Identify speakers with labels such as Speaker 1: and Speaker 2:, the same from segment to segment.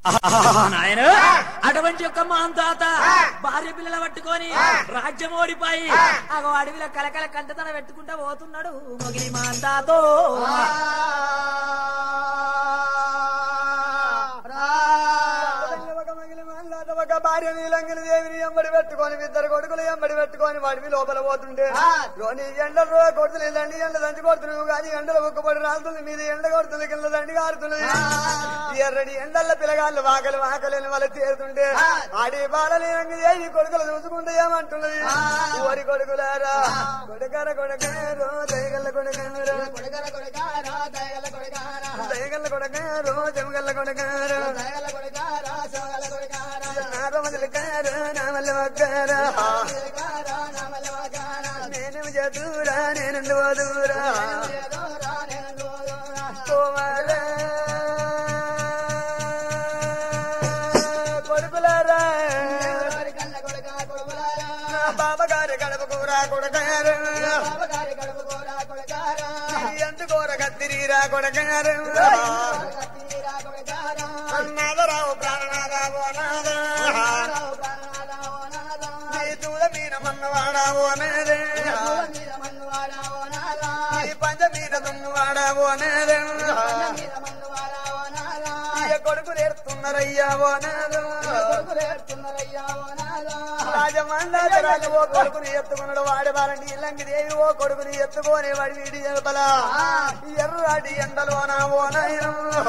Speaker 1: నాయన అటువంటి యొక్క మాంతాత భార్య పిల్లల పట్టుకొని రాజ్యం ఓడిపోయి అగో అడవిలో కలకల కంటతన పెట్టుకుంటా పోతున్నాడు మొగిలి మాంతాతో
Speaker 2: ఒక మగిలి మల్లాట ఒక భార్య నీలంగిని దేవిని ఎంబడి పెట్టుకొని ఇద్దరు కొడుకులు ఎంబడి పెట్టుకొని వాడివి లోపల పోతుంటే రోని ఎండ రో కొడుతుంది దండి ఎండ దంచి కొడుతున్నావు కానీ ఎండలు ఒక్కపడి రాలుతుంది మీద ఎండ కొడుతుంది కింద దండి కారుతున్నది ఎర్రడి ఎండల్ల పిల్లగాళ్ళు వాకలు వాకలేని వాళ్ళు తేరుతుంటే ఆడి బాలలు దేవి కొడుకులు చూసుకుంటే ఏమంటున్నది ఓరి కొడుకులారా కొడుకర కొడుకారో దయగల్ల కొడుకారో దయగల్ల కొడుకారో జమగల్ల కొడుకారో నారమల్లికారో నామల్ల వగ్గారా నేనేమి చదువురా నేనుండు వదువురా కుమారా కొడుకులారా నా బాబగారి గడప కూర కొడకారు ఎంత కూర కత్తిరీరా కొడకారు నాదరావు ప్రాణనాదావో నాదా నీ దూల మీన మన్నవాడావో అనేదే నీ పంచ మీద దున్నువాడావో అనేదే ఇక కొడుకు నేర్తున్నారయ్యా ఓ నాదో రాజమండ్రి రాజు ఓ కొడుకుని ఎత్తుకున్నాడు వాడి వారండి ఇల్లంగి దేవి ఓ కొడుకుని ఎత్తుకొని వాడి వీడి జలపల ఎర్రాటి ఎండలోన ఓ నాయన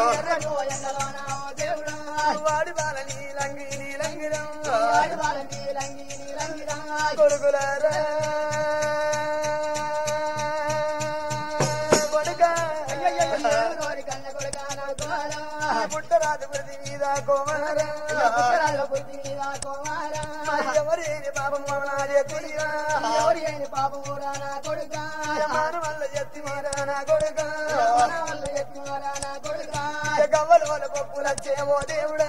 Speaker 2: వాడి బాల నీలంగి నీలంగిరం కొడుకులారా కొడుకా పుట్టరాజు ప్రతి మీద కోమరా ఎవరేని పాపం మమనాడే కుడియా మానవల్ల ఎత్తి మారా నా కొడుకా గవ్వల వల పప్పులచ్చేవో దేవుడా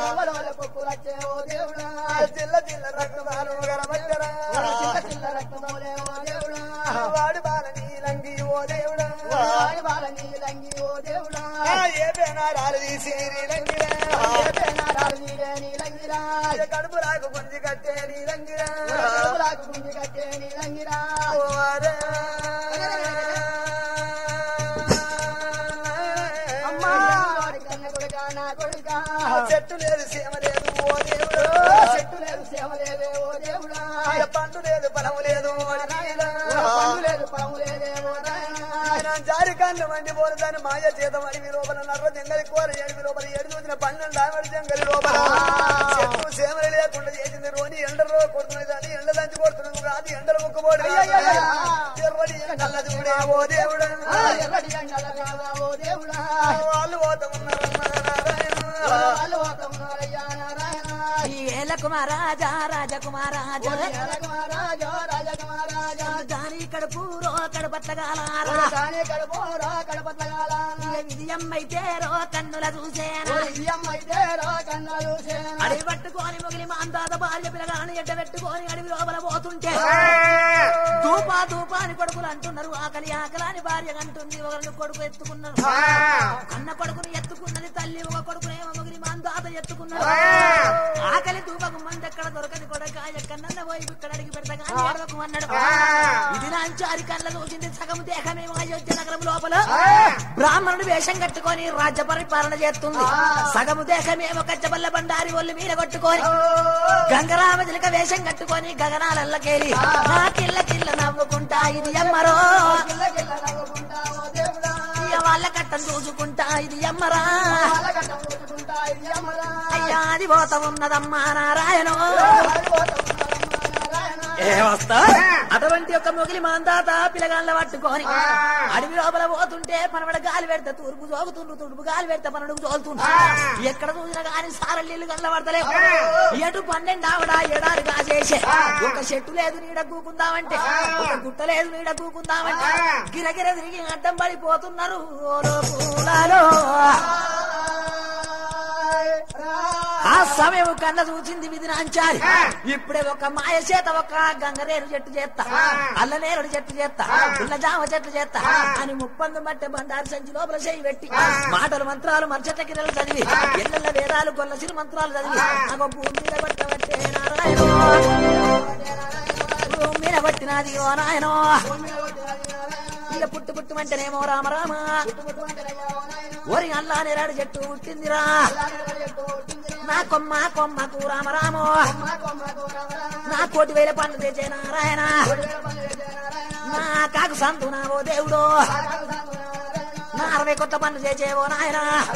Speaker 2: జిల్ల జిల్ల రక్తదానం గరబట్టరా వాడి బాల నీలంగి ఓ దేవుడా ఆ ఏ బేనారాలు తీసి నీలంగిరా కడుపు రాకు గుంజి కట్టే నీలంగిరా ఓరా. చెట్టు లేదు సీమ లేదు ఓ దేవుడు ఇక పండు లేదు ఫలము లేదు ఓ నాయనా. ఆయన జారి కన్ను మండి పోలుతాను మాయ చేత అడివి లోపల నర్ర జంగలి కూర ఎడివి లోపల ఏడు చూసిన పన్నెండు ఆవిడ జంగలి లోపల చెట్టు సేమలు లేకుండా చేసింది రోని ఎండలో కొడుతున్నది అని ఎండ దంచి కొడుతున్నది కాదు ఎండలు ముక్కుపోడు ఎర్రడి ఎండల చూడే ఓ దేవుడు వాళ్ళు పోతా ఉన్నారమ్మా నారాయణ
Speaker 1: ఈ ఏల కుమారాజా రాజకుమారాజా దాని కడుపురో కడుపట్లగాలారా విజయమైతే రో కన్నుల చూసేనా అడవి పట్టుకొని మొగిలి మాందాత భార్య పిల్లగాని ఎడ్డ పెట్టుకొని అడవి లోపల పోతుంటే దూపా దూపా అని కొడుకులు అంటున్నారు ఆకలి ఆకలి అని భార్య అంటుంది ఒకరిని కొడుకు ఎత్తుకున్నారు అన్న కొడుకుని ఎత్తుకున్నది తల్లి ఒక కొడుకునేమో మొగిలి మాందాత ఎత్తుకున్నాడు ఆకలి దూపకు మంది ఎక్కడ దొరకది కొడక ఎక్కడన్న పోయి ఇక్కడ అడిగి పెడతా ఏడవకు అన్నాడు ఇది నాంచారి కళ్ళ చూసింది సగం దేహమేమో అయోధ్య నగరం లోపల బ్రాహ్మణుడు వేషం కట్టుకొని రాజ్య పరిపాలన చేస్తుంది సగము దేశమేమో కచ్చబల్ల బండారి ఒళ్ళు మీద కొట్టుకొని గంగరామ చిలక వేషం కట్టుకొని గగనాలల్లకేలి నా కిల్ల కిల్ల నవ్వుకుంటా ఇది అమ్మరో ఇక వాళ్ళ కట్టం చూసుకుంటా ఇది అమ్మరా అయ్యా అది పోత ఉన్నదమ్మా నారాయణో ఏ వస్తా అటువంటి యొక్క మొగిలి మాందాత పిల్లగాళ్ళ పట్టుకొని అడవి లోపల పోతుంటే పనవడ గాలి పెడితే తూర్పు జోగుతుండ్రు తుడుపు గాలి పెడితే పనడుకు జోగుతుండ్రు ఎక్కడ చూసినా గాని సారళ్ళీళ్ళు గల్ల పడతలేవు ఎటు పన్నెండు ఆవిడ ఎడారి కాసేసే ఒక చెట్టు లేదు నీడ కూకుందామంటే ఒక గుట్ట లేదు నీడ కూకుందామంటే గిరగిర తిరిగి అడ్డం పడిపోతున్నారు ఓలో పూలలో ఆ సమయం కన్న చూసింది విధి నాంచారి ఇప్పుడే ఒక మాయ చేత ఒక గంగరేరు చెట్టు చేస్తా అల్లనేరుడు చెట్టు చేస్తా పుల్ల జామ చెట్టు చేస్తా అని ముప్పందు మట్టె బండారు సంచి లోపల చేయి పెట్టి మాటలు మంత్రాలు మర్చట కిరలు చదివి ఎల్లెల్ల వేదాలు కొల్ల సిరి మంత్రాలు చదివి నాకు భూమి మీద పట్టబట్టే నారాయణ భూమి మీద పట్టినది ఓ నాయనో ఇక పుట్టు పుట్టు మంటేనేమో రామ రామ ఓరి అల్లా నేరాడు చెట్టు పుట్టిందిరా నా కొమ్మ కొమ్మకు రామ రామో నా కోటి వేల పండ్లు తెచ్చే నారాయణ నా కాకు సంతు నా ఓ దేవుడు నా అరవై కొత్త పనులు చేసేవో నాయన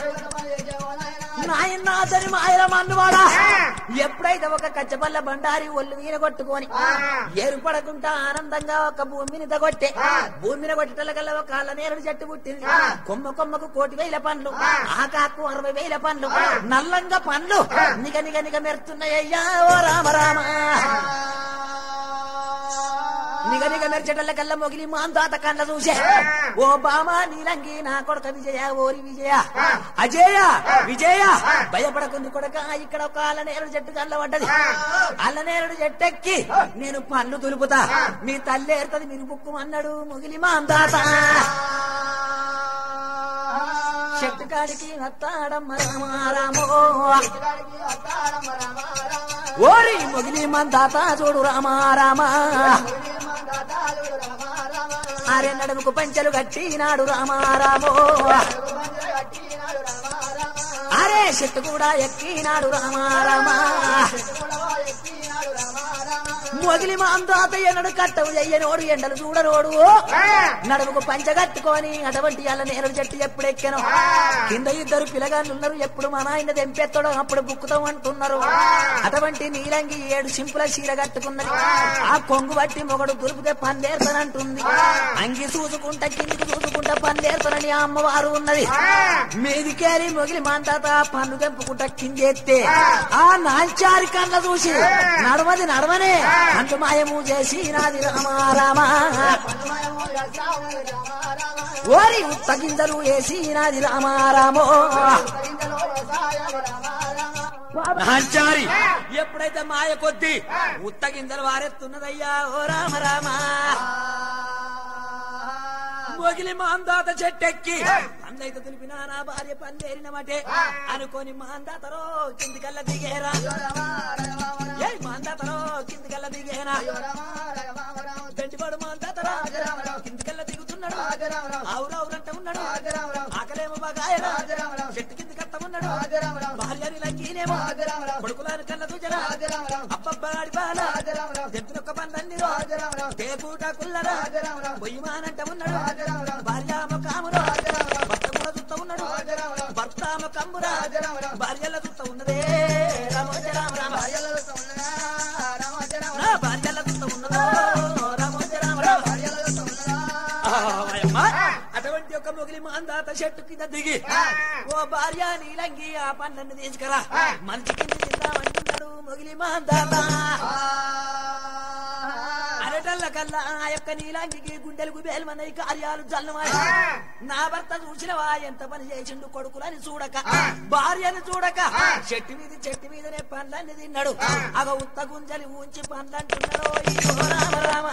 Speaker 1: నాయన అతని మాయల మందువాడా ఎప్పుడైతే ఒక కచ్చపల్ల బండారి ఒళ్ళు వీన కొట్టుకొని ఏర్పడకుండా ఆనందంగా ఒక భూమిని తగొట్టే భూమిని కొట్టేటల్లకల్లా ఒక కాళ్ళ నేరుడు చెట్టు పుట్టింది కొమ్మ కొమ్మకు కోటి వేల పండ్లు ఆకాకు అరవై వేల పండ్లు నల్లంగా పండ్లు నిగ నిగ నిగ మెరుతున్నాయ్యా ఓ రామ రామ నిగ నిగ మెరిచెటల్ల కల్ల మొగిలి మాంతాత కళ్ళ చూసే ఓ బామా నీలంగి నా కొడక విజయ ఓరి విజయ అజయ విజయ భయపడకుంది కొడక ఇక్కడ ఒక అల్లనేరుడు చెట్టు కళ్ళ పడ్డది అల్లనేరుడు చెట్టెక్కి నేను పళ్ళు దులుపుతా మీ తల్లి ఏరుతుంది మీరు బుక్కు అన్నాడు మొగిలి మాంతాత చెట్టు కాడికి వస్తాడమ్మ రామారామో ఓరి మొగిలి మందాత చూడు రామారామా ఆరే నడుముకు పంచెలు కట్టినాడు రామారామో అరే చెట్టు కూడా ఎక్కినాడు రామారామా మొగిలి మాందాత ఎన్నడు కట్టవు చెయ్యనోడు ఎండలు చూడనోడు నడుముకు పంచ కట్టుకొని అటువంటి అల్ల నేరుడు చెట్టు ఎప్పుడు ఎక్కెను కింద ఇద్దరు పిల్లగాళ్ళు ఉన్నారు ఎప్పుడు మా నాయన తెంపెత్తడం అప్పుడు బుక్కుతాం అంటున్నారు అటువంటి నీలంగి ఏడు సింపుల చీర కట్టుకున్నది ఆ కొంగు బట్టి మొగడు దులుపుతే పందేరుతానంటుంది అంగి చూసుకుంటా కిందికి చూసుకుంటా పందేరుతానని ఆ అమ్మవారు ఉన్నది మీదికేరి మొగిలి మాంతాత పన్ను తెంపుకుంటా కిందేస్తే ఆ నాంచారి కళ్ళ చూసి నడవది నడవనే అంటు మాయము చేసి నాది రామారామా ఓరి ఉత్త గింజలు వేసి నాది రామారామో నాంచారి ఎప్పుడైతే మాయ కొద్ది ఉత్త గింజలు వారెత్తున్నదయ్యా ఓ రామ రామ మొగిలి మాందాత చెట్టెక్కి అందైతే తెలిపినా నా భార్య పందేరినమటే అనుకొని మాందాతరో కిందికల్లా దిగేరా ఏ మాందాతరో కిందికల్లా దిగేరా గంటిపాడు మాందాతరా కిందికల్లా దిగుతున్నాడు ఆవురావురంట ఉన్నాడు ఆకలేమో బాగాయరా చెట్టు కింది కట్ట ఉన్నాడు భార్యని లక్కీనేమో కొడుకులాని కళ్ళ దూచరా అబ్బబ్బలాడి బాల జంతునొక్క పందండి తేపూట కుల్లరా పొయ్యిమానంట ఉన్నాడు భార్యామ కామురా భర్త కూడా చుట్ట ఉన్నాడు భర్తామ కమ్మురా భార్యల చుట్ట ఉన్నదే రామోజ రామ రామ నా భార్యల చుట్ట ఉన్నదో రామోజ రామ రామ ఆయమ్మ, అటువంటి ఒక మొగిలి మాందాత చెట్టు కింద దిగి ఓ భార్య నీలంగి ఆ పన్నెండు తీసుకురా మంచి కింద తిందామంటున్నాడు మొగిలి మాందాత అరటల్ల కల్లా ఆ యొక్క నీలాంగికి గుండెలకు బేలమన్నాయి కార్యాలు జల్లమాయి నా భర్త చూసినవా ఎంత పని చేసిండు కొడుకులని చూడక భార్యను చూడక చెట్టు మీద చెట్టు మీదనే పండ్లన్నీ తిన్నాడు అగ ఉత్త గుంజలి ఉంచి పండ్లంటున్నాడు ఓ రామ రామ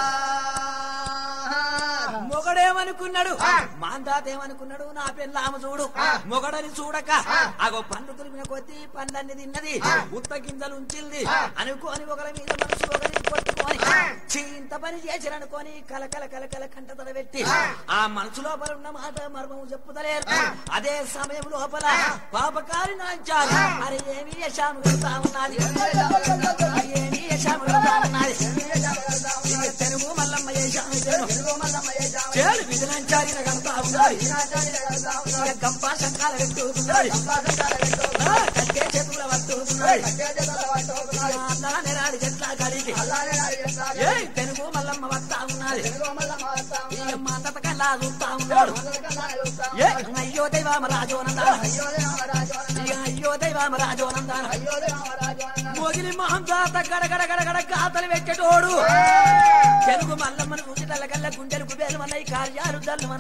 Speaker 1: మొగడేమనుకున్నాడు మాందాతేమనుకున్నాడు నా పెళ్ళామ చూడు మొగడని చూడక అగో పండు తులిమిన కొద్దీ పండ్లన్నీ తిన్నది ఉత్త గింజలు ఉంచింది అనుకోని ఒకరి మీద మనసు ఒకరిని కొట్టుకొని చీ, ఇంత పని చేసిరనుకొని కలకల కలకల కంట తల పెట్టి ఆ మనసు లోపల ఉన్న మాట మర్మము చెప్పుతలేరు అదే సమయం లోపల పాపకారి నాంచారు అరే ఏమి యశాము వెళ్తా ఉన్నది ఏమి యశాము వెళ్తా ఉన్నది ఇక తెలుగు మల్లమ్మ యశాము చేడు విధనంచారి కడతా ఉన్నది ఇక గంప శంకాల పెట్టుకున్నది ఆ, కట్టే చేతుల పట్టుకున్నది అన్నా నెరాడి చెట్ల కడిగి ఏ తెలుగు మల్లమ్మ వస్తా ఉన్నది ఇక మా కల్లా చూస్తా ఉన్నాడు ఏ అయ్యో దైవామ రాజోనందాన ఇక అయ్యో దైవామ రాజోనందాన మొగిలి మహంగాత గడగడ గడగడ గాతలు పెట్టేటోడు తెలుగు మల్లమ్మను చూసిటల్ల కల్ల గుండెలు కుబేలు అన్నాయి కార్యాలు జల్లు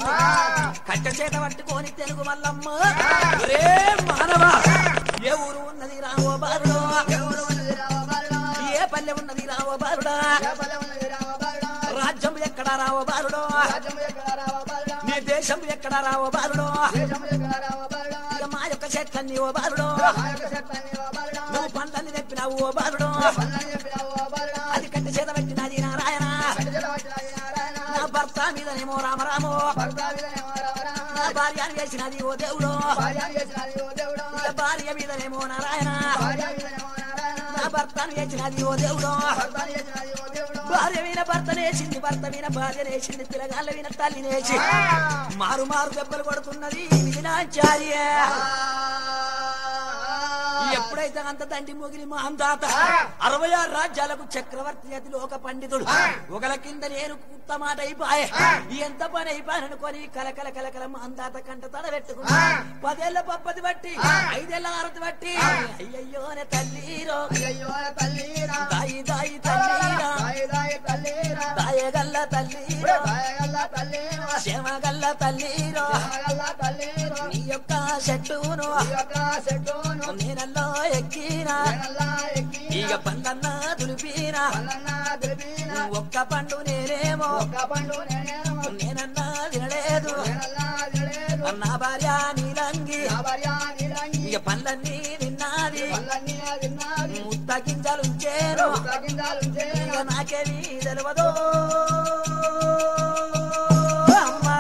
Speaker 1: కట్ట చేత పట్టుకొని తెలుగు మల్లమ్మ ఒరే మానవ ఏ ఊరు ఉన్నది రామ రావో బాలుడు ఏ పల్లె ఉన్నది రావో బాలుడా రాజ్యం ఎక్కడ రావో బాలుడు నీ దేశం ఎక్కడ రావో బాలుడు ఇక మా యొక్క చెట్లన్నీ ఓ బాలుడు నువ్వు పండ్లన్నీ తెప్పినావు ఓ బాలుడు అది కట్టి చేత పెట్టినది నారాయణ నా భర్త మీదనేమో రామరాము నా భార్య వేసినది ఓ దేవుడు ఇక భార్య మీదనేమో నారాయణ నా భర్తను వేసినది ఓ దేవుడు భార్య మీద భర్త నేసింది భర్త మీద భార్య నేసింది పిల్లగాళ్ళ మీద తల్లి నేసి మారు మారు దెబ్బలు కొడుతున్నది విధినాచార్య ఎప్పుడైతే అంత తండ్రి మొగిలి మా అందాత అరవై ఆరు రాజ్యాలకు చక్రవర్తి అతి లోక పండితుడు ఒకల కింద నేను కుత్త మాట అయిపోయే ఎంత పని అయిపోయాననుకొని కలకల కలకల మా అందాత కంట తడ పెట్టుకున్నా పదేళ్ల పప్పది బట్టి ఐదేళ్ల ఆరతి బట్టి అయ్యయ్యోనే తల్లిరో దాయి దాయి తల్లిరా దాయగల్ల తల్లిరో క్షేమగల్ల తల్లిరో నీ యొక్క చెట్టును నేనల్లో ఎక్కినా ఇక పండన్నా దులిపినా ఒక్క పండు నేనేమో నేనన్నా తినలేదు నా భార్య నీలంగి ఇక పండ్లన్నీ తిన్నది ముత్త గింజలు ఉంచేను ఇక నాకేమీ తెలియదు అమ్మా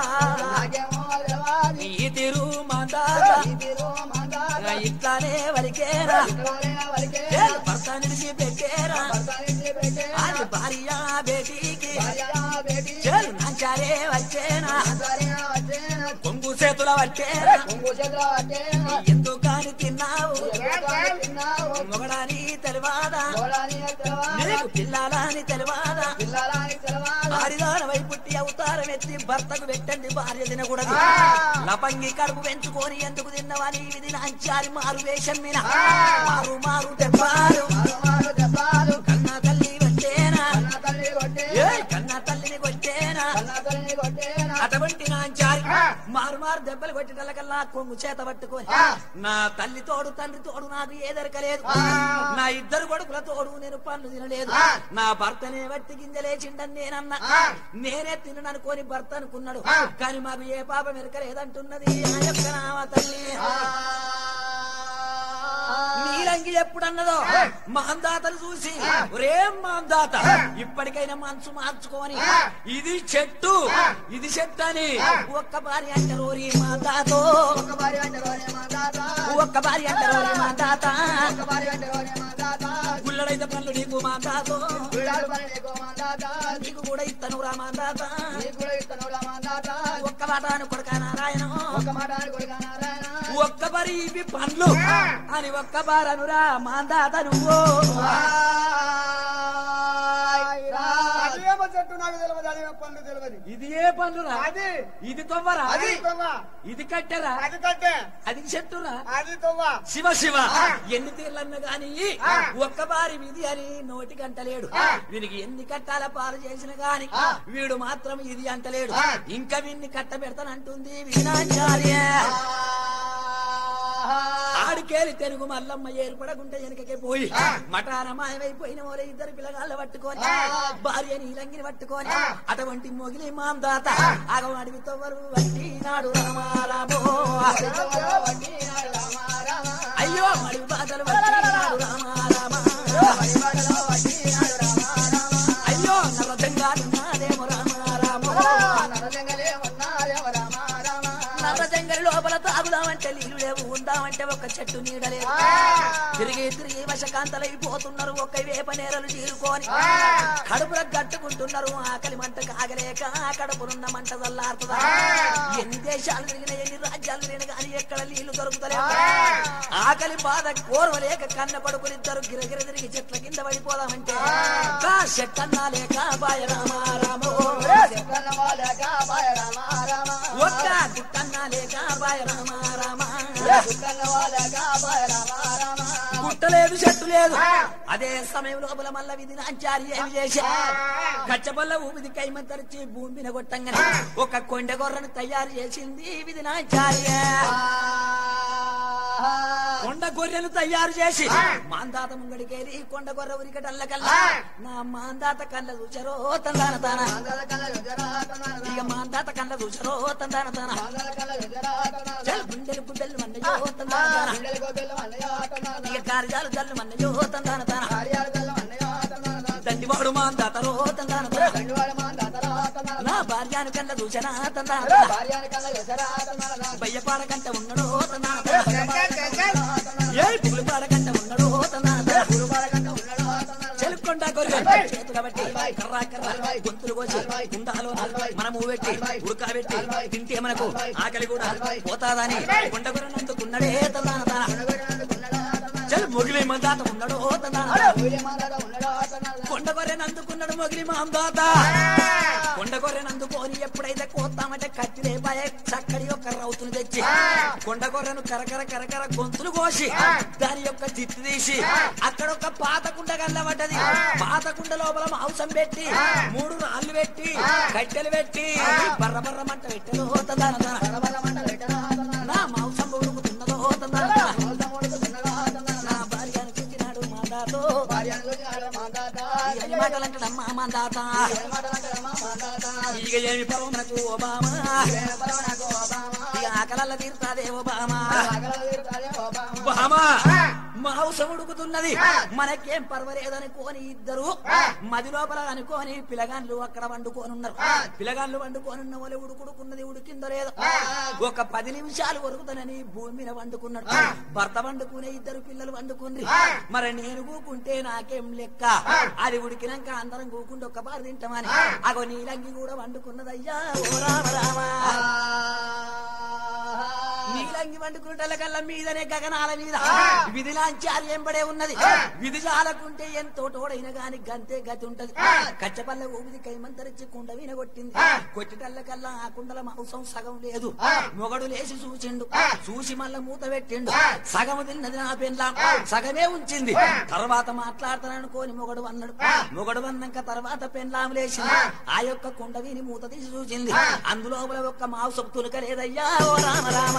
Speaker 1: ఈ తిరు మాతాత ఇట్లానే వలికేరా భర్త నిలిచి పెట్టేరా అది భార్య బేటీకి చేలు నాంచారే వచ్చేనా కొంగు చేతుల వచ్చేరా ఎందుకని తిన్నావు మొగడాని తెలివాదా నీకు పిల్లాలని తెలివాదా ఆరిదానమై పుట్టి అవతారం ఎత్తి భర్తకు పెట్టండి భార్య తినకూడదు లపంగి కడుపు పెంచుకొని ఎందుకు తిన్నవని ఇది నాంచారి మారు వేషం మీద మారు మారు దెబ్బాలు కన్నా తల్లి వచ్చేనా ఏ కన్నా తల్లిని కొట్టేనా అటువంటి నాంచారి మారు మారు దెబ్బలు కొట్టినకల్లా కొంగు చేత పట్టుకొని నా తల్లి తోడు తండ్రి తోడు నాకు ఏదరకలేదు నా ఇద్దరు కొడుకుల తోడు నేను పనులు తినలేదు నా భర్తనే వట్టి గింజలేచిండని నేనన్నా నేనే తిననుకొని భర్త అనుకున్నాడు కానీ మాకు ఏ పాపం ఎరకలేదంటున్నది ఆ యొక్క నామ తల్లి నీలంగి ఎప్పుడన్నదో మాందాతను చూసి ఒరే మాందాత ఇప్పటికైనా మనసు మార్చుకొని ఇది చెట్టు ఇది చెట్టు అని ఒక్క భార్య అంటారు ఓరి మాందాతో ఒక్క భార్య అంటారు ఓరి మాందాత గుళ్ళడైతే పనులు నీకు మాందాతో నీకు కూడా ఇత్తను రా మాందాత ఒక్క మాట అని కొడుక నారాయణ ఒక్క బరి ఇవి పండ్లు అని ఒక్క బారనురా మాందాత నువ్వు
Speaker 2: అదేమో చెట్టు నాకు తెలియదు అదేమో పండు తెలియదు
Speaker 1: ఇది ఏ పండురా
Speaker 2: అది
Speaker 1: ఇది తొవ్వరా
Speaker 2: అది తొవ్వ
Speaker 1: ఇది కట్టెరా
Speaker 2: అది కట్టే
Speaker 1: అది చెట్టురా
Speaker 2: అది తొవ్వ
Speaker 1: శివ శివ ఎన్ని తీర్లన్న గాని ఒక్క బారి విధి అని నోటి కంటలేడు వీనికి ఎన్ని కట్టాల పాలు చేసిన గాని వీడు మాత్రం ఇది అంటలేడు ఇంకా వీడిని కట్ట పెడతానంటుంది వీణాచార్య ఆడికేలి తెలుగు మల్లమ్మ ఏర్పడకుంటే వెనకకే పోయి మటాన మాయమైపోయిన వాళ్ళ ఇద్దరు పిల్లగాళ్ళ పట్టుకొని భార్య నీలంగిని పట్టుకొని అటువంటి మొగిలి మాందాత అగవాడివి తవ్వరు వట్టి నాడు రామారామో అయ్యో మడి బాధలు వట్టినాడు రామారామ అయ్యో నరజంగాలు నాదేమో రామారామో నరజంగలి లోపల తాగుదామంటే నీళ్లు లేవు ఉందామంటే ఒక చెట్టు నీడలేదు తిరిగి తిరిగి వశకాంతలైపోతున్నారు ఒక వేప నేరలు చీరుకొని కడుపుల గట్టుకుంటున్నారు ఆకలి మంట కాగలేక కడుపునున్న మంట చల్లారుతుందా ఎన్ని దేశాలు తిరిగిన ఎన్ని రాజ్యాలు తిరిగిన కానీ ఎక్కడ నీళ్లు దొరుకుతలేవు ఆకలి బాధ కోరవలేక కన్న కొడుకులిద్దరు గిరగిర తిరిగి చెట్ల కింద పడిపోదామంటే కా చెట్టన్నా లేక బాయ రామారామో ఒక్క గుట్టన్నా లేక బాయ రామారామ గుట్టలేదు చెట్టు లేదు అదే సమయం లోపల మల్ల విధి నాంచారి ఏమి చేశా కచ్చబల్ల ఊపిది కైమంతరిచి భూమిని కొట్టంగానే ఒక కొండ గొర్రెను తయారు చేసింది విధి నాంచార్య కొండ గొర్రెను తయారు చేసి మాందాత ముంగడికేరి కొండ గొర్రె ఉరికటల్ల కల్లా నా మాందాత కళ్ళ చూచరో తందాన తాన ఇక మాందాత కళ్ళ చూచరో తందాన తాన చల్ గుండెలు గుడ్డలు మన్నయో తందాన తాన ఇక కార్యాలు జల్లు మన్నయో తందాన తాన దండివాడు మాందాతరో తందాన తాన నా భార్యాను కళ్ళ చూచనా తందాన తాన బయ్యపాడ కంట ఉన్నడో తందాన తాన ఏ పువ్వులు పాడకంట ఉన్నడో తందాన తాన చెలుకొండ గొర్రె చేతుల బట్టి కర్రా కర్ర గొంతులు కోసి గుండాలో మనము పెట్టి ఉడకబెట్టి తింటే మనకు ఆకలి కూడా పోతాదని కొండ గొర్రె నందుకున్నడే తందాన తాన చల్ మొగిలి మందాత ఉన్నాడో తందాన తాన. కొండ గొర్రె నందుకున్నాడు మొగిలి మాందాత కొండ గొర్రె నందుకొని ఎప్పుడైతే కోస్తామంటే కత్తిలే భయ చక్కడి యొక్క రౌతులు తెచ్చి కొండ గొర్రెను కరకర కరకర గొంతులు కోసి దాని యొక్క జిత్తు తీసి అక్కడ ఒక పాత కుండ కల్లబడ్డది పాత కుండ లోపల మాంసం పెట్టి మూడు రాళ్ళు పెట్టి కట్టెలు పెట్టి బర్ర బర్ర మంట పెట్టెలో తందాన తాన. నా మాంసం ఉడుకుతున్నదో తందాన తాన. నా భార్యను చూచినాడు మాదాతో అని మాటలంటాడమ్మా మాదాత ఇక ఏమి పర్వమునకు ఓబామా ఇక ఆకలల్ల తీరుతాదే ఓబామా బామా మాంసం ఉడుకుతున్నది మనకేం పర్వాలేదని కోని ఇద్దరు మది లోపల అనుకోని పిలగాన్లు అక్కడ వండుకొని ఉన్నారు పిలగాన్లు వండుకొని ఉన్న వాళ్ళు ఉడుకుడుకున్నది ఉడికిందో లేదో ఒక పది నిమిషాలు ఉరుకుతానని భూమి మీద వండుకున్నాడు భర్త వండుకునే ఇద్దరు పిల్లలు వండుకుంది మరి నేను కూకుంటే నాకేం లెక్క అది ఉడికినాక అందరం కూకుంటే ఒక బారు తింటామని అగో నీలంగి కూడా వండుకున్నదయ్యా ఓ రామ రామ నీలంగి వండుకుంటల కల్లా మీదనే గగనాల మీద విధిలాంచాలు ఎంబడే ఉన్నది విధి చాలకుంటే ఎంతో తోడైన గాని గంతే గతి ఉంటది కచ్చపల్ల ఊపిది కైమంతరిచి కుండ వీన కొట్టింది కొట్టిటల్ల కల్లా ఆ కుండల మాంసం సగం లేదు మొగడు లేచి చూసిండు చూసి మళ్ళా మూత పెట్టిండు సగం తిన్నది నా పెన్లా సగమే ఉంచింది తర్వాత మాట్లాడతాననుకోని మొగడు అన్నాడు మొగడు అన్నాక తర్వాత పెన్లాం లేచింది ఆ యొక్క కుండ వీని మూత తీసి చూసింది అందులో ఒక్క మాంసం తులక లేదయ్యా ఓ రామ రామ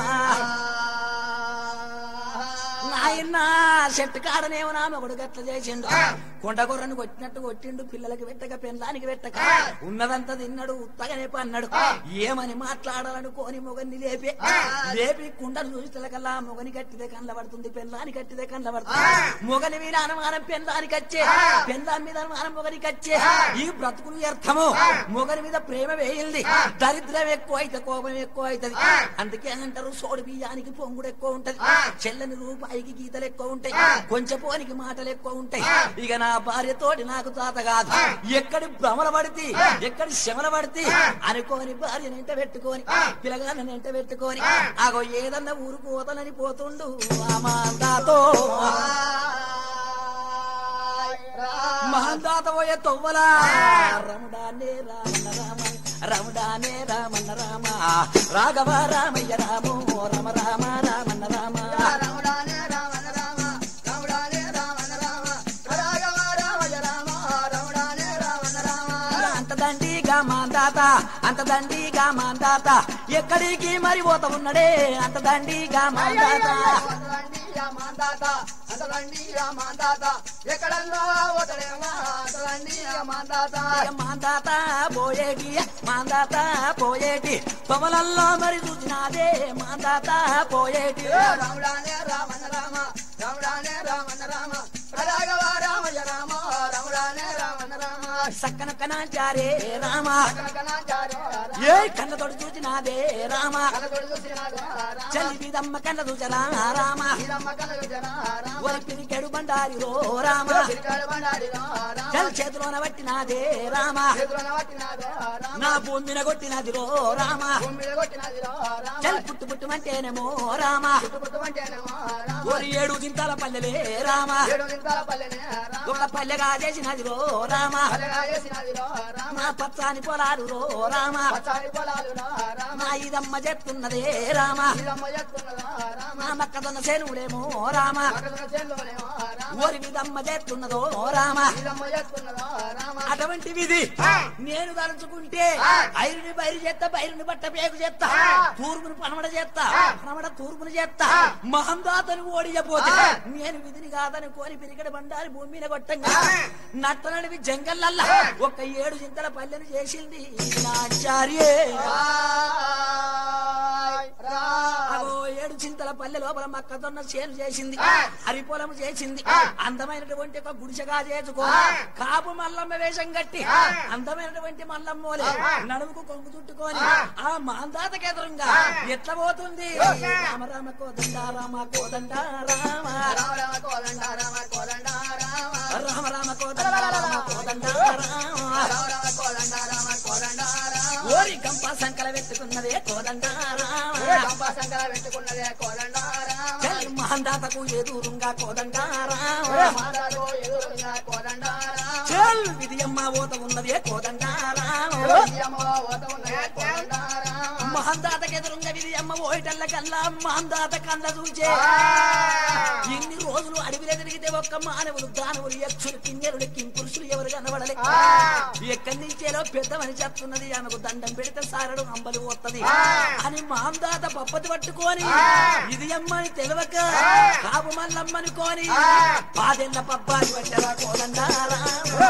Speaker 1: నాయన చెట్టు కాడనేమో నా మొగడు గట్ల చేసిండు కొండ కొర్రను కొట్టినట్టు కొట్టిండు పిల్లలకి పెట్టక పెళ్ళానికి పెట్టక ఉన్నదంతా తిన్నాడు ఉత్తగనే పన్నాడు ఏమని మాట్లాడాలనుకోని మొగన్ని లేపి లేపి కుండను చూసికల్లా మొగని కట్టిదే కండ్ల పడుతుంది పెళ్ళాని కట్టిదే కండ్ల పడుతుంది మొగని మీద అనుమానం పెళ్ళానికి వచ్చే పెళ్ళాని మీద అనుమానం మొగనికి వచ్చే ఈ బ్రతుకులు వ్యర్థము మొగని మీద ప్రేమ వేయింది దరిద్రం ఎక్కువ అయితే కోపం ఎక్కువ అవుతుంది అందుకే అంటారు సోడు బియ్యానికి పొంగుడు ఎక్కువ ఉంటది చెల్లని రూపాయికి గీతలు ఎక్కువ ఉంటాయి కొంచెం పోనికి మాటలు ఎక్కువ ఉంటాయి ఇక నా భార్యతోటి నాకు తాత కాదు ఎక్కడి భ్రమల పడితే ఎక్కడి శమల పడితే అనుకోని భార్యని ఎంట పెట్టుకొని పిల్లగాన్ని ఎంట పెట్టుకొని ఆగో ఏదన్నా ఊరుకు పోతానని పోతుండు మాందాతో మహందాత పోయే తొవ్వలా రముడానే రామన్న రామ రముడానే రామన్న రామ రాఘవ రామయ్య రామో రమ రామ రామన్న రామ అంత దండిగా మాందాత అంత దండిగా మాందాత ఎక్కడికి మరి పోత ఉన్నడే అంత దండిగా మాందాత
Speaker 2: ఎక్కడన్నా ఒకడేమో అతలండి మాందాత
Speaker 1: మాందాత పోయేటి మాందాత పోయేటి పొమలల్లో మరి చూసినాదే మాందాత పోయేటి
Speaker 2: రాముడానే రామన్న రామ రాముడానే రామన్న రామ రాఘవ రామయ్య రామ రాముడానే రామన్న రామ
Speaker 1: సక్కన కనాచారే రామ
Speaker 2: కనకనాచార్య
Speaker 1: ఏ కన్నతోడు చూసినాదే రామ
Speaker 2: కలగొడు చూసినాడు రామ
Speaker 1: చలి మీదమ్మ కన్న చూచరా రామ
Speaker 2: వీరమ్మ కలగొడు రామ
Speaker 1: ఒరి పిరికెడు బండారి రో రామ
Speaker 2: తిరిగాడు బండారి రామ
Speaker 1: చల్ చేతిలోన పట్టినాదే రామ
Speaker 2: చేతులను పట్టినాడు రామ
Speaker 1: నా భూమిన కొట్టినది రో రామ
Speaker 2: భూమిలో కొట్టినది రామ
Speaker 1: చల్ పుట్టు పుట్టుమంటేనేమో రామ
Speaker 2: పుట్టుపుట్టుమంటేనేమో రామ
Speaker 1: ఒరి ఏడు చింతాల పల్లెలే రామ
Speaker 2: ఏడు నిమిషాల పల్లెనే రామ
Speaker 1: ఒక పల్లెగా చేసినది రో రామ
Speaker 2: పల్లెగా చేసినది రామ
Speaker 1: నా పచ్చాని పొలాలు రో రామ
Speaker 2: పచ్చారి పొలాలు రామ
Speaker 1: నా ఇదమ్మ చెప్తున్నదే రామ
Speaker 2: వీరమ్మ ఎత్తున్నదా రామ
Speaker 1: నా మక్కదొన్న సేనుడేమో రామ
Speaker 2: మగధన చెన్ను
Speaker 1: ఓరి విధమ్మ చేస్తున్నదో రామ అటువంటి విధి నేను తలుచుకుంటే ఐరుని బయలు చేస్తా బైరుని బట్ట పేగు చేస్తా తూర్పుని పనమడ చేస్తా పనమడ తూర్పుని చేస్తా మహందాతని ఓడియపోతే నేను విధిని కాదని కోరి పిరికడ బండారి భూమి మీద కొట్టంగా నట్టనడివి జంగల్లల్లా ఒక ఏడు చింతల పల్లెను చేసింది నా ఆచార్యే అగో ఏడు చింతల పల్లె లోపల మక్కతోన్న చేను చేసింది హరిపొలము చేసింది అందమైనటువంటి ఒక గుడిసెగా చేసుకో కాపు మల్లమ్మ వేషం కట్టి అందమైనటువంటి మల్లమ్మోలే నడుముకు కొంగు చుట్టుకొని ఆ మాందాతకి ఎదురుగా ఎట్లా పోతుంది రామ రామ కోదండ రామ కోదండ రామ రామ రామ కోదండ రామ కోదండ రామ ఓరి గంప సంకల పెట్టుకున్నదే కోదండ రామ చల్ మహందాతకు ఎదురుగా కోదండ రామ చల్ విధియమ్మ ఓత ఉన్నదే కోదండ రామ మహందాతకి ఎదురుగా విధియమ్మ ఓయిటల్ల కల్లా మహందాత కళ్ళ చూచే ఇన్ని రోజులు అడవిలో తిరిగితే ఒక్క మానవులు దానవులు యక్షులు కిన్నెరులు కింపురుషులు ఎవరు కనబడలే ఎక్కడి నుంచేలో పెద్దమని చెప్తున్నది ఆమెకు దండం పెడితే సారడు అంబలి పోతుంది అని మాందాత పప్పతి పట్టుకొని ఇది అమ్మని తెలవక కాపు మల్లమ్మనుకోని పాదెళ్ళ పబ్బాని పట్టరా కోదండారా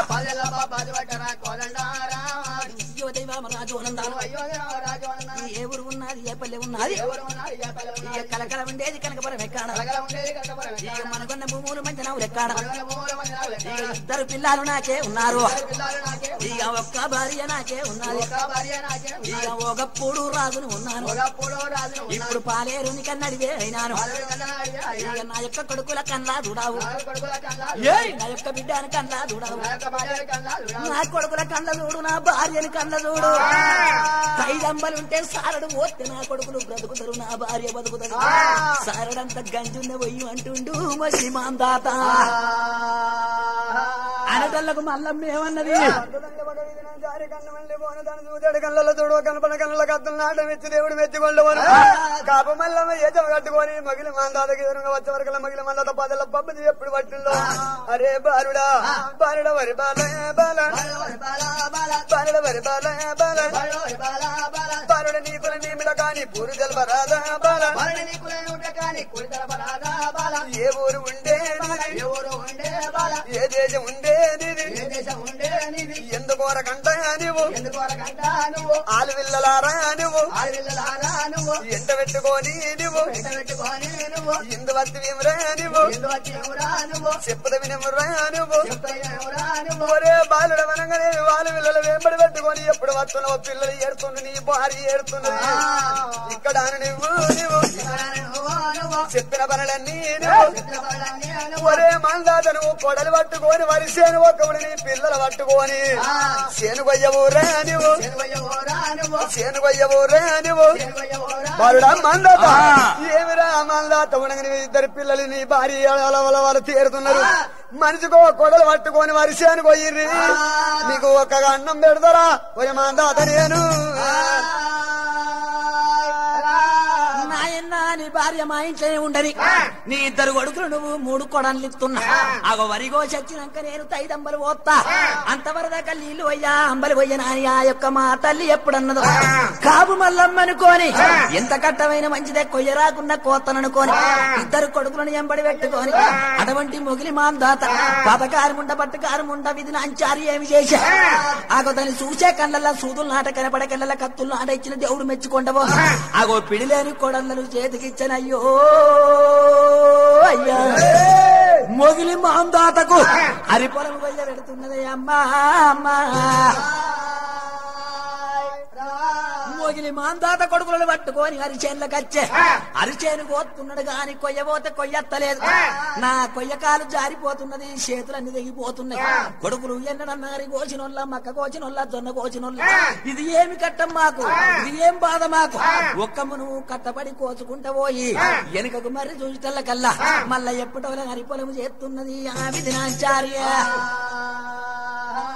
Speaker 1: అయ్యో దైవామ రాజు అనందాలు ఏ ఊరు ఉన్నది ఏ పల్లె ఉన్నది ఇక కలకల ఉండేది కనకపురం ఎక్కడ ఇక మనకున్న భూములు మంచి నవ్వులు ఎక్కడ ఇక ఇద్దరు పిల్లలు నాకే ఉన్నారు ఇక ఒక్క భార్య నాకే ఉన్నది ఇక ఒకప్పుడు రాజును ఉన్నాను ఇప్పుడు పాలేరుని కన్నడివే అయినాను ఇక నా యొక్క కొడుకుల కన్నా చూడావు ఏయ్ నా యొక్క బిడ్డని కన్నా చూడావు నా కొడుకుల కళ్ళ చూడు నా భార్యని కళ్ళ చూడు ఐదంబలుంటే సారడు పోతే నా కొడుకులు బ్రతుకుతారు నా భార్య బతుకుతారు సారడంత గంజున్న పోయి అంటుండు మసి మాందాత అనటల్లకు మల్లమ్మ ఏమన్నది
Speaker 2: జారి కన్ను మళ్ళీ పోను తను చూచాడు కళ్ళలో చూడు కనపడ కళ్ళ కత్తులు నాటం ఇచ్చి దేవుడు మెచ్చుకొండవను కాప మల్లమ్మ ఏజం కట్టుకొని మగిలి మందాదకి ఎదురుగా వచ్చే వరకు మగిలి మందాత పదల పబ్బది ఎప్పుడు పట్టిందో అరే బాలుడా బాలుడ వరి బాల బాల బాలుడ వరి బాల బాల బాలుడ నీకుల నీమిడ కాని పూరు తెలవరాదా బాల ఏ ఊరు ఉండే ఏ దేశం ఉండే నీది ఎందుకోరకంట నువ్వు ఆలు విల్లలారా నువ్వు ఎంట పెట్టుకొని నువ్వు ఇందు వత్తి విమరా నువ్వు చెప్పద వినమురా నువ్వు ఒరే బాలుడ వనంగానే వాళ్ళు పిల్లలు వెంబడి పెట్టుకొని ఎప్పుడు వస్తున్నావు పిల్లలు ఏడుతుంది నీ భార్య ఏడుతున్నది ఇక్కడ నువ్వు నువ్వు చెప్పిన పనులన్నీ నువ్వు ఒరే మందాత నువ్వు కొడలు పట్టుకొని వరిసేను ఒకప్పుడు నీ పిల్లలు పట్టుకొని చేను కొయ్యవురా నువ్వు చేను కొయ్యవురా నువ్వు బాలుడా మందాత ఏమిరా మందాత ఉనగని ఇద్దరు పిల్లలు నీ భార్య అలవల వాళ్ళు తీరుతున్నారు మనిషికో కొడలు పట్టుకొని వరిసేను కొయ్యిర్రి నీకు ఒక అన్నం పెడతారా ఒరే మందాత నేను
Speaker 1: నాయన్న నీ భార్య మా ఇంట్లోనే ఉండని నీ ఇద్దరు కొడుకులు నువ్వు మూడు కొడన్లు ఇస్తున్నా అగో వరిగో చచ్చినాక నేను తైదంబలు పోతా అంతవరదాకా నీళ్లు పోయ్యా అంబలి పోయ్యా అని ఆ యొక్క మా తల్లి ఎప్పుడన్నదో కాపు మల్లమ్మనుకోని ఎంత కట్టమైన మంచిదే కొయ్యరాకున్న కోతననుకోని ఇద్దరు కొడుకులను ఎంబడి పెట్టుకొని అటువంటి మొగిలి మాం దాత పథకారముండ పట్టుకారముండ విధి అంచారి ఏమి చేశా ఆగో దాన్ని చూసే కళ్ళల్లో సూదులు నాట కనపడే కళ్ళ కత్తులు నాట ఇచ్చిన దేవుడు మెచ్చుకుంటవో ఆగో పిడిలేని కొడలను చేతికిచ్చన అయ్యో అయ్యా మొగిలి మాందాతకు హరిపొలం వల్ల పెడుతున్నది అమ్మా అమ్మా మోగిలి మాందాత కొడుకులను పట్టుకొని అరిచేనులకు వచ్చే అరిచేను కోస్తున్నాడు గాని కొయ్యబోతే కొయ్యత్తలేదు నా కొయ్యకాలు జారిపోతున్నది చేతులన్నీ తెగిపోతున్నాయి కొడుకులు ఎన్నడన్నారి కోచినోళ్ళ మక్క కోచినోళ్ళ జొన్న కోచినోళ్ళ ఇది ఏమి కట్టం మాకు ఇది ఏం బాధ మాకు ఒక్కమ్మ నువ్వు కట్టబడి కోచుకుంటా పోయి వెనుకకు మరి చూసేటల్ల కల్లా మళ్ళా ఎప్పటోలా హరిపొలము చేస్తున్నది ఆ విధి నాచార్య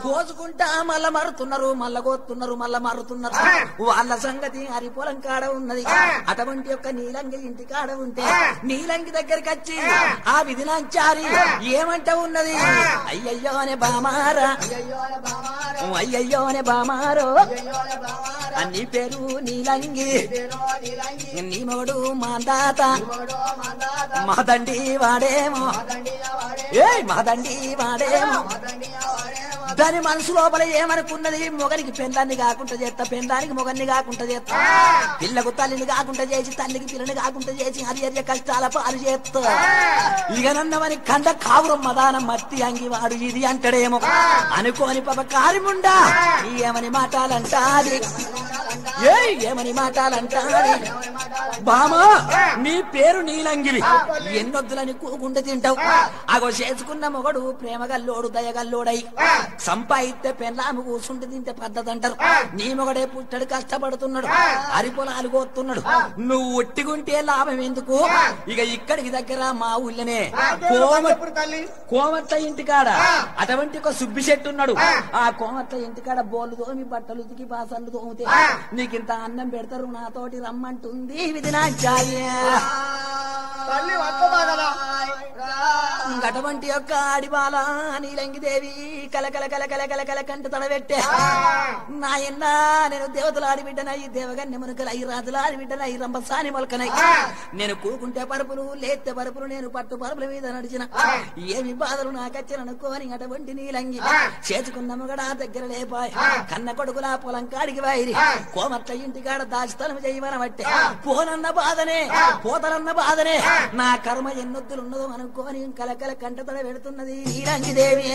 Speaker 1: కోసుకుంటా మళ్ళా మరుతున్నారు మళ్ళా కోస్తున్నారు మళ్ళా మరుతున్నారు వాళ్ళ సంగతి హరి పొలం కాడ ఉన్నది అటువంటి యొక్క నీలంగి ఇంటి కాడ ఉంటే నీలంగి దగ్గరికి వచ్చి ఆ విధినాంచారి ఏమంట ఉన్నది అయ్యయ్యోనే బామారా అయ్యయ్యోనే బామారో నీ పేరు నీలంగి నీ మొగడు మాందాత మాదండి వాడేమో ఏ మాదండి వాడేమో దాని మనసు లోపల ఏమనుకున్నది మొగనికి పెందాన్ని కాకుండా చేస్తా పెందానికి మొగన్ని కాకుండా చేస్తా పిల్లకు తల్లిని కాకుండా చేసి తల్లికి పిల్లని కాకుండా చేసి హరియర్య కష్టాల పాలు చేస్తా ఇక నన్నవని కండ కావురం మదానం మత్తి అంగి వాడు ఇది అంటాడేమో అనుకోని పాప కారిముండా ఏమని మాటాలంటాది ఏ ఏమని మాటాలంటాది బామా నీ పేరు నీలంగివి ఎన్నొద్దులని కూకుంట తింటావు అగో చేసుకున్న మొగడు ప్రేమగల్లోడు దయగల్లోడై సంపాయిస్తే పెళ్ళాము కూర్చుంటే తింటే పద్ధతి అంటారు నీ మొగడే పుట్టడు కష్టపడుతున్నాడు అరిపొలాలు కోస్తున్నాడు నువ్వు ఒట్టిగుంటే లాభం ఎందుకు ఇక ఇక్కడికి దగ్గర మా ఊళ్ళనే కోమ
Speaker 2: తల్లి
Speaker 1: కోమట్ల ఇంటికాడ అటువంటి ఒక సుబ్బి చెట్టు ఉన్నాడు ఆ కోమట్ల ఇంటికాడ బోలు తోమి బట్టలు ఉతికి బాసన్లు తోమితే నీకింత అన్నం పెడతారు నాతోటి రమ్మంటుంది విధినాచార్య
Speaker 2: తల్లి వస్తుందా కదా
Speaker 1: అటువంటి యొక్క ఆడిబాల నీలంగి దేవి కలకల కలకల కలకల కంట తడబెట్టే నాయన్నా నేను దేవతల ఆడిబిడ్డనై దేవగన్య మునుకలై రాజుల ఆడిబిడ్డనై రంభసాని మొలకనై నేను కూకుంటే పరుపులు లేతే పరుపులు నేను పట్టు పరుపుల మీద నడిచిన ఏమి బాధలు నాకచ్చననుకోని అటువంటి నీలంగి చేసుకున్న మొగడా దగ్గర లేపాయ్ కన్న కొడుకులా పొలం కాడికి వైరి కోమట్ల ఇంటికాడ దాచితనం చేయమనబట్టే పోనన్న బాధనే పోతనన్న బాధనే నా కర్మ ఎన్నొద్దులున్నదో అనుకోని కలకల కంటతడ పెడుతున్నది నీలంగి దేవి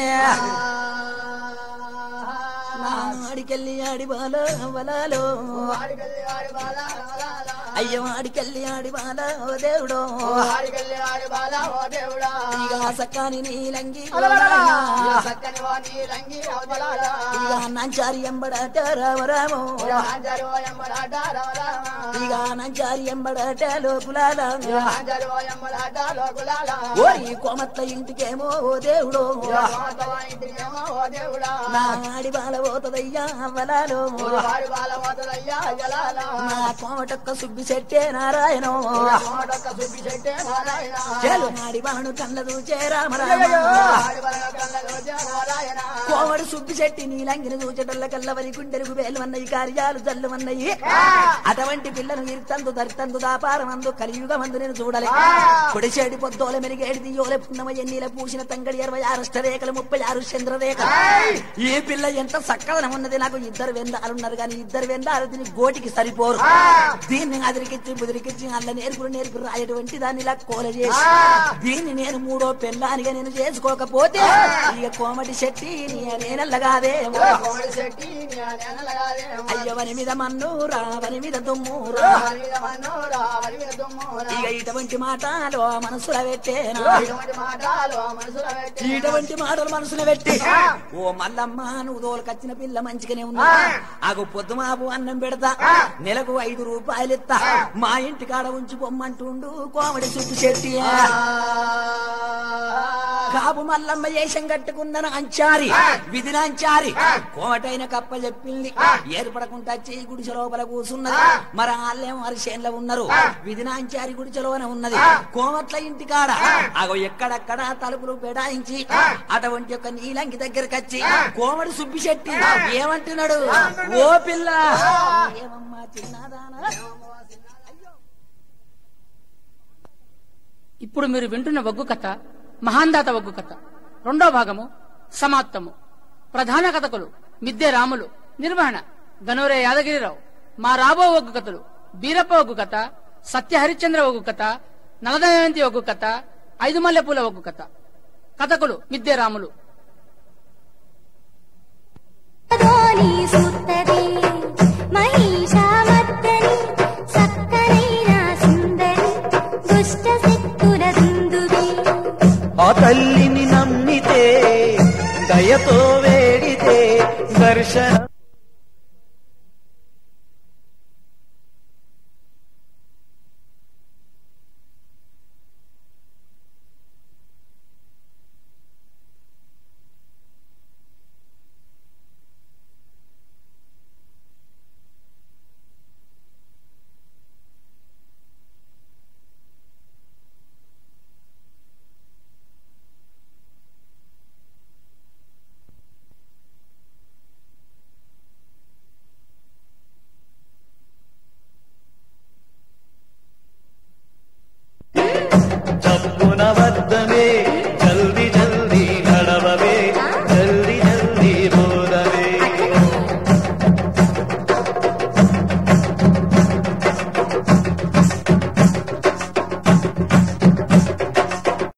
Speaker 1: నా ఆడికెళ్ళి ఆడి బాలో వలాలో అయ్యో ఆడికెళ్ళి ఆడి బాల ఓ దేవుడో ఇక సకాని నీలంగి ఇక నంచారి ఎంబడట రామరామో ఇక నంచారి ఎంబడట లోకులాల ఓరి కోమట్ల ఇంటికేమో ఓ దేవుడో నా ఆడి బాల పోతదయ్యా వలాలో నా కోమటొక్క సుబ్బి చెట్టే నారాయణో చెలు నాడి బాను కళ్ళ దూచే రామరామ కోమడు సుబ్బి చెట్టి నీలంగిన దూచటల్ల కల్లవరి గుండెరుగు వేలు అన్నయి కార్యాలు జల్లు అన్నయి అటువంటి పిల్లను ఇర్తందు దరితందు దాపారమందు కలియుగమందు నేను చూడలే పొడిచేడి పొద్దోల మెరిగేడి దియోలే పున్నమ ఎన్నీల పూసిన తంగడి ఇరవై ఆరు రేఖలు ముప్పై ఆరు చంద్రరేఖలు ఈ పిల్ల ఎంత చక్కదనం ఉన్నది నాకు ఇద్దరు వెందాలున్నారు కానీ ఇద్దరు వెందాలు దీని గోటికి సరిపోరు దీన్ని అదిరికిచ్చి బుదిరికిచ్చి అల్ల నేర్పులు నేర్పు రాయటువంటి దాన్ని ఇలా కోల చేసి దీన్ని నేను మూడో పెళ్ళానిగా నేను చేసుకోకపోతే ఇక కోమటి శెట్టి నేనల్లగాదే అయ్యవని మీద మన్ను రావని మీద దుమ్ము రా. ఇక ఇటువంటి మాటలు మనసుల పెట్టేనా ఇటువంటి మాటలు మనసులో పెట్టి ఓ మల్లమ్మ నువ్వు తోలుకొచ్చిన పిల్ల మంచిగానే ఉన్నా ఆగు పొద్దు మాపు అన్నం పెడతా నెలకు ఐదు రూపాయలు ఇస్తా మా ఇంటి కాడ ఉంచి పొమ్మంటుండు కోమడి చుట్టు చెట్టి కాపు మల్లమ్మ వేషం కట్టుకున్న అంచారి విధినాంచారి కోమటైన కప్ప చెప్పింది ఏర్పడకుండా చేయి గుడిసె లోపల కూసున్నది మరి వాళ్ళేమో అరిసేన్లో ఉన్నారు విధినాంచారి గుడిసెలోనే ఉన్నది కోమట్ల ఇంటి కాడ అగో ఎక్కడక్కడ తలుపులు పెడాయించి అటువంటి యొక్క నీలంకి దగ్గరకు వచ్చి కోమడి సుబ్బి శెట్టి ఏమంటున్నాడు ఓ పిల్ల ఏమమ్మా చిన్నదానా
Speaker 3: ఇప్పుడు మీరు వింటున్న ఒగ్గు కథ మహాందాత ఒగ్గు కథ రెండో భాగము సమాప్తము ప్రధాన కథకులు మిద్దె రాములు నిర్వహణ గనోరే యాదగిరిరావు మా రాబో ఒగ్గు కథలు బీరప్ప ఒగ్గు కథ సత్య హరిశ్చంద్ర ఒగ్గు కథ నలదమయంతి ఒగ్గు కథ ఐదు మల్లెపూల ఒగ్గు కథ కథకులు మిద్దె రాములు
Speaker 4: ధోని సుత్తరి మహిషామర్దని సక్కనైన సుందరి దుష్ట శక్తుల దుందువి
Speaker 5: ఆ తల్లిని నమ్మితే దయతో వేడితే దర్శనం